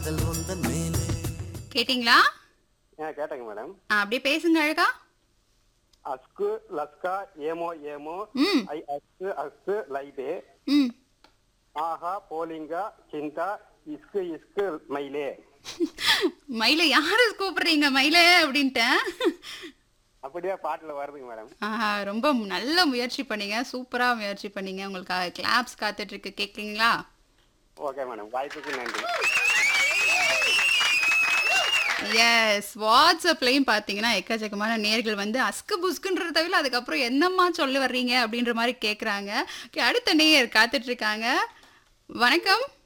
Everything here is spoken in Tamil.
காதல் உந்தன் மேலே கேட்டிங்களா ஆ கேட்டேங்க மேடம் ஆ, அப்படியே பேசுங்க அழகா அஸ்கு லஸ்கா ஏமோ ஏமோ ம் ஐ அஸ்கு அஸ்கு லைபே ம் ஆஹா போலிங்கா சிந்தா இஸ்கு இஸ்கு மயிலே மயில யாரு கூப்பிடுறீங்க மயில அப்படின்ட்டேன் அப்படியே பாட்டுல வருதுங்க மேடம் ஆஹா, ரொம்ப நல்ல முயற்சி பண்ணீங்க சூப்பரா முயற்சி பண்ணீங்க உங்களுக்கு கிளாப்ஸ் காத்துட்டு இருக்கு கேக்குறீங்களா ஓகே மேடம் வாய்ப்புக்கு நன்றி எஸ் வாட்ஸ்அப்லயும் பாத்தீங்கன்னா எக்கச்சக்கமான நேர்கள் வந்து அஸ்கு புஸ்குன்றத தவிர அதுக்கப்புறம் என்னம்மா சொல்ல வர்றீங்க அப்படின்ற மாதிரி கேக்குறாங்க Okay, அடுத்த நேயர் காத்துட்டு இருக்காங்க வணக்கம்